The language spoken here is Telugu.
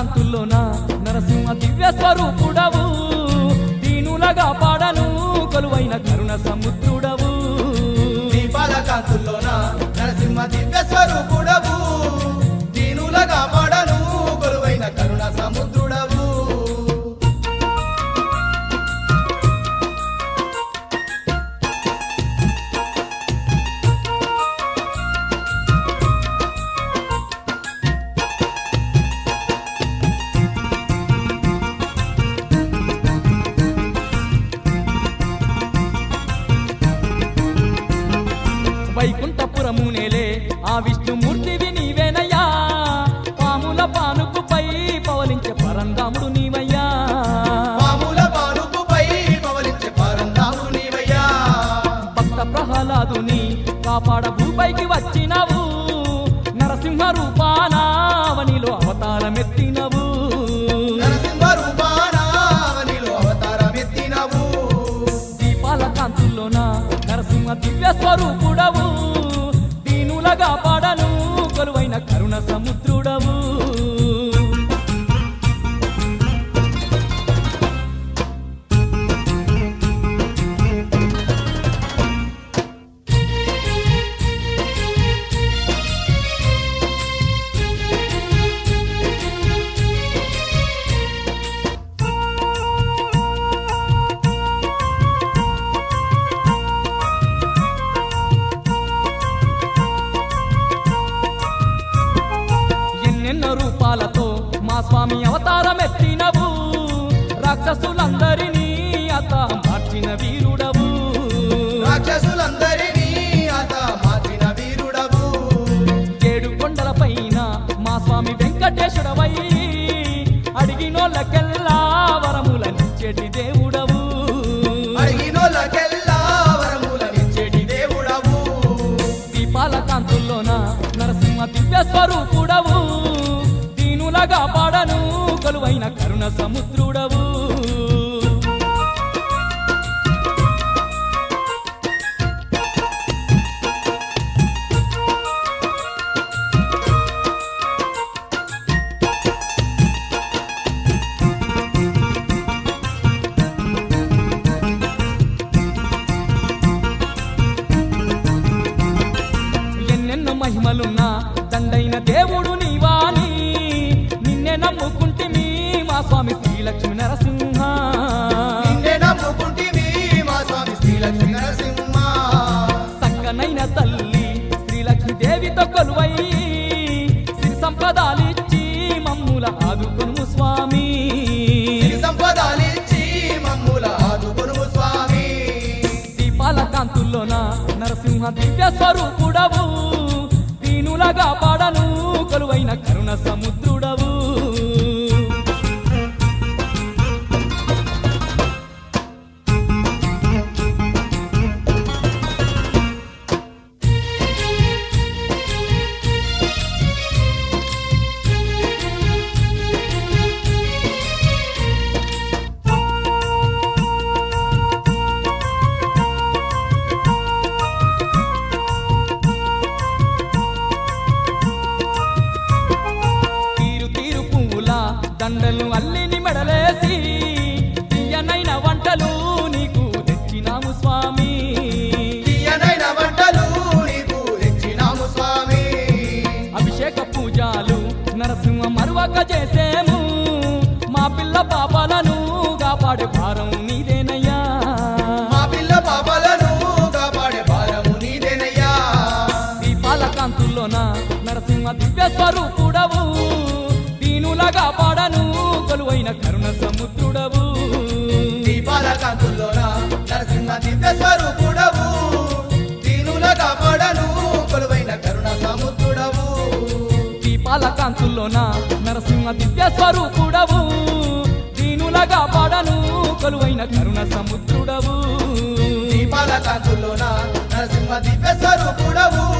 కాంతుల్లోన నరసింహ దివ్య స్వరూపుడవు దీనులగా పాడను కొలువైన కరుణ సముద్రుడవు దీపాల కాంతుల్లోన నరసింహ దివ్య స్వరూపుడవు దీనులగా పాడను కొలువైన కరుణ సముద్రుడవు వైకుంఠపురము నేలే ఆ విష్ణుమూర్తివి నీవేనయ్యా పాముల పానుకుపై పవలించే పరంధాముడు నీవయ్యా పాముల పానుపుపై పవలించే పరంధాము నీవయ్యా భక్త ప్రహ్లాదుని కాపాడ భూపైకి వచ్చినవు నరసింహ రూపానావనిలో అవతారమెత్తినవు నరసింహ రూపాన అవనిలో అవతారమెత్తినవు దీపాల కాంతుల్లోన నరసింహ దివ్య స్వరూపుడవు దీనులగా పాడను కొలువైన కరుణ సముద్రుడవు ఎన్నెన్నో రూపాలతో మా స్వామి అవతారమెత్తినవు రాక్షసులందరినీ అత మార్చిన వీరుడవు రాక్షసులందరినీ అత మార్చిన వీరుడవు ఏడు కొండల పైన మా స్వామి వెంకటేశ్వరవై అడిగినోళ్ళకెల్లా వరములనిచ్చేటి దేవుడవు అడిగినోళ్ళకెల్లా వరములనిచ్చేటి దేవుడవు దీపాల కాంతుల్లోన నరసింహ దివ్య స్వరూపుడవు దీనులగా పాడను కొలువైన కరుణ సముద్రుడవు ఎన్నెన్నో మహిమలున్నా దండైన దేవుడు నీవాని నిన్నే నమ్ముకుంటిమి మా స్వామి శ్రీలక్ష్మి నరసింహ నిన్నే నమ్ముకుంటివి మా స్వామి శ్రీలక్ష్మీ నరసింహ చక్కనైన తల్లి శ్రీలక్ష్మి దేవితో కొలువై సిరి సంపదాలిచ్చి మమ్ముల ఆదుకొనుము స్వామి సిరి సంపదాలిచ్చి మమ్ముల ఆదుకొనుము స్వామి దీపాల కాంతుల్లోన నరసింహ దివ్య స్వరూపుడవు దీనులగా పాడను కొలువైన కరుణ సముద్రుడవు తీరు తీరు పువ్వుల దండలు అల్లిని మెడలేసి తీయనైన వంటలు నీకు తెచ్చినాము స్వామి తీయనైన వంటలు నీకు తెచ్చినాము స్వామి అభిషేక పూజలు నరసింహ మరువక చేసేము మా పిల్ల పాపాలను కాపాడే భారం నీదేనయ్యా మా పిల్ల పాపలను కాపాడే భారము నీదేనయ్యా దీపాల కాంతుల్లోన నరసింహ దివ్య స్వరూపుడవు దీనులగా పాడను కొలువైన కరుణ సముద్రుడవు దీపాల కాంతుల్లోన నరసింహ దివ్య స్వరూపుడవు దీనుల కాపాడను కొలువైన కరుణ సముద్రుడవు దీపాల కాంతుల్లోన నరసింహ దివ్య స్వరూపుడవు దీనులగా పాడను కొలువైన కరుణ సముద్రుడవు దీపాల కాంతుల్లోన నరసింహ దివ్య స్వరూపుడవు